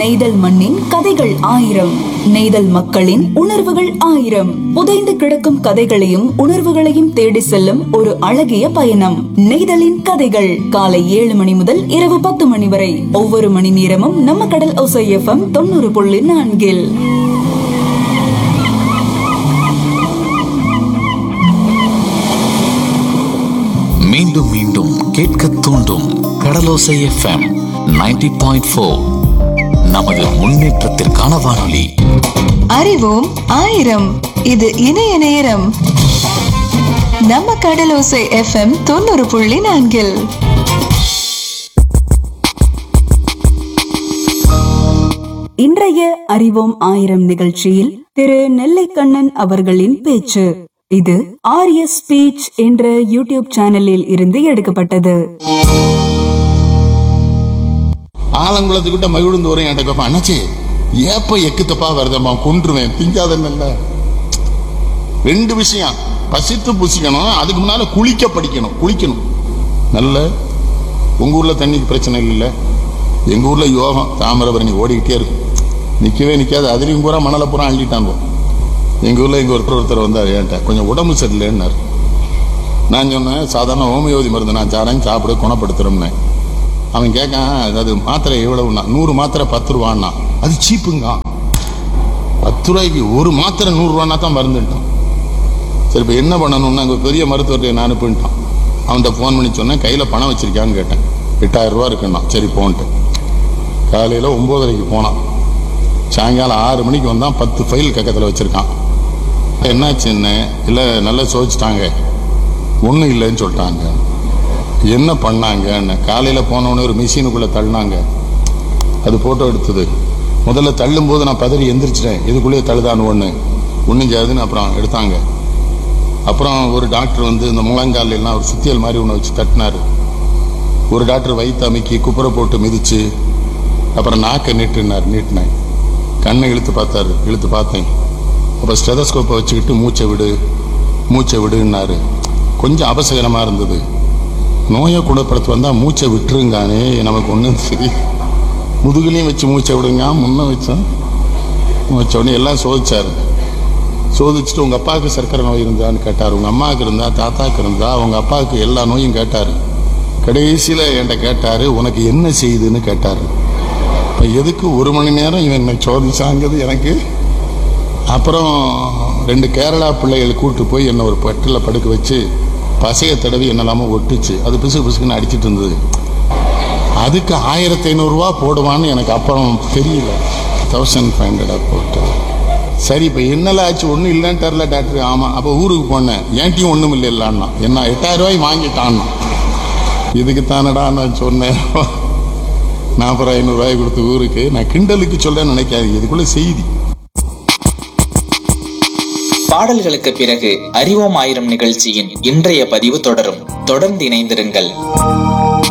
நெய்தல் மண்ணின் கதைகள் ஆயிரம் நெய்தல் மக்களின் உணர்வுகள் ஆயிரம் புதைந்து கிடக்கும் கதைகளையும் உணர்வுகளையும் தேடி செல்லும் ஒரு அழகிய பயணம் நெய்தலின் கதைகள் காலை ஏழு மணி முதல் இரவு பத்து மணி வரை ஒவ்வொரு மணி நேரமும் நம்ம கடல் ஒசை எஃப்எம் தொண்ணூறு புள்ளி நான்கில் மீண்டும் மீண்டும் கேட்க தூண்டும் கடலோசை எஃப்எம் 90.4 பாயிண்ட் ஃபோர் நமது முன்னேற்றத்திற்கான வானொலி அறிவோம் ஆயிரம் இது இணைய நேரம் நம்ம கடலோசை எஃப்எம் தொண்ணூறு புள்ளி நான்கில் இன்றைய அறிவோம் ஆயிரம் நிகழ்ச்சியில் திரு நெல்லைக்கண்ணன் அவர்களின் பேச்சு இது ஆர்ய ஸ்பீச் என்ற யூடியூப் சேனலில் இருந்து எடுக்கப்பட்டது ஆலங்குளத்துக்கிட்ட மகிழ்ந்து வரும் என்கிட்ட கேட்பான் அண்ணாச்சி ஏப்ப எக்கு தப்பா வருதம்மா கொன்றுவேன் திங்காதல்ல ரெண்டு விஷயம் பசித்து புசிக்கணும் அதுக்கு முன்னால குளிக்க படிக்கணும் குளிக்கணும் நல்ல உங்க ஊர்ல தண்ணிக்கு பிரச்சனை இல்லைல்ல எங்க ஊர்ல யோகம் தாமிரபரணி ஓடிக்கிட்டே இருக்கும் நிக்கவே நிக்காது அதுலயும் பூரா மணலை பூரா அள்ளிட்டான் எங்க ஊர்ல எங்க ஒருத்தர் ஒருத்தர் வந்தார் என்கிட்ட கொஞ்சம் உடம்பு சரியில்லைன்னாரு நான் சொன்னேன் சாதாரண ஹோமியோபதி மருந்து நான் சாரேன் சாப்பிட குணப்படுத்துறோம்னு அவன் கேட்கான் அது மாத்திரை எவ்வளவுனா நூறு மாத்திரை பத்து ரூபான்னா அது சீப்புங்க பத்து ரூபாய்க்கு ஒரு மாத்திரை நூறு ரூபான்னா தான் மருந்துட்டான் சரி இப்போ என்ன பண்ணணும்னா அங்கே பெரிய மருத்துவர்கிட்ட நான் அனுப்பிட்டான் அவன்கிட்ட ஃபோன் பண்ணி சொன்னேன் கையில் பணம் வச்சிருக்கான்னு கேட்டேன் எட்டாயிரம் ரூபா இருக்குன்னா சரி போன்ட்டு காலையில் ஒம்போதரைக்கு போனான் சாயங்காலம் ஆறு மணிக்கு வந்தான் பத்து ஃபைல் கக்கத்தில் வச்சுருக்கான் என்னாச்சுன்னு இல்லை நல்லா சோதிச்சிட்டாங்க ஒன்றும் இல்லைன்னு சொல்லிட்டாங்க என்ன பண்ணாங்கன்னு காலையில் போனவொடனே ஒரு மிஷினுக்குள்ளே தள்ளினாங்க அது ஃபோட்டோ எடுத்தது முதல்ல தள்ளும்போது நான் பதறி எந்திரிச்சிட்டேன் இதுக்குள்ளேயே தள்ளுதான்னு ஒன்று ஒன்றும் செய்யாதுன்னு அப்புறம் எடுத்தாங்க அப்புறம் ஒரு டாக்டர் வந்து இந்த முழங்கால் எல்லாம் ஒரு சுத்தியல் மாதிரி ஒன்று வச்சு தட்டினாரு ஒரு டாக்டர் வயிற்று அமைக்கி குப்புரை போட்டு மிதிச்சு அப்புறம் நாக்கை நீட்டுனார் நீட்டினேன் கண்ணை இழுத்து பார்த்தாரு இழுத்து பார்த்தேன் அப்போ ஸ்டெதஸ்கோப்பை வச்சுக்கிட்டு மூச்சை விடு மூச்சை விடுன்னாரு கொஞ்சம் அபசகரமாக இருந்தது நோயை குணப்படுத்த வந்தால் மூச்சை விட்டுருங்கானே நமக்கு ஒன்றும் சரி முதுகுலையும் வச்சு மூச்சை விடுங்க முன்ன வச்சோம் வச்ச உடனே எல்லாம் சோதிச்சாரு சோதிச்சுட்டு உங்கள் அப்பாவுக்கு சர்க்கரை நோய் இருந்தான்னு கேட்டார் உங்கள் அம்மாவுக்கு இருந்தா தாத்தாவுக்கு இருந்தா அவங்க அப்பாவுக்கு எல்லா நோயும் கேட்டார் கடைசியில் என்கிட்ட கேட்டார் உனக்கு என்ன செய்யுதுன்னு கேட்டார் இப்போ எதுக்கு ஒரு மணி நேரம் இவன் என்னை சோதிச்சாங்கிறது எனக்கு அப்புறம் ரெண்டு கேரளா பிள்ளைகள் கூட்டு போய் என்னை ஒரு பட்டில் படுக்க வச்சு பசையை தடவி என்னெல்லாமோ ஒட்டுச்சு அது பிசு பிசுக்குன்னு அடிச்சிட்டு இருந்தது அதுக்கு ஆயிரத்தி ஐநூறுரூவா போடுவான்னு எனக்கு அப்புறம் தெரியல தௌசண்ட் ஃபைவ் ஹண்ட்ரடாக போட்டு சரி இப்போ என்னெல்லாம் ஆச்சு ஒன்றும் இல்லைன்ட்டார்ல டாக்டர் ஆமாம் அப்போ ஊருக்கு போனேன் ஏன்ட்டியும் ஒன்றும் இல்லை இல்லான்னா என்ன எட்டாயிரம் ரூபாய் வாங்கிட்டான்னா இதுக்கு தானடா நான் சொன்னேன் நாற்பது ஐநூறுரூவாய் கொடுத்து ஊருக்கு நான் கிண்டலுக்கு சொல்ல நினைக்காது இதுக்குள்ள செய்தி பாடல்களுக்கு பிறகு அறிவோம் ஆயிரம் நிகழ்ச்சியின் இன்றைய பதிவு தொடரும் தொடர்ந்து இணைந்திருங்கள்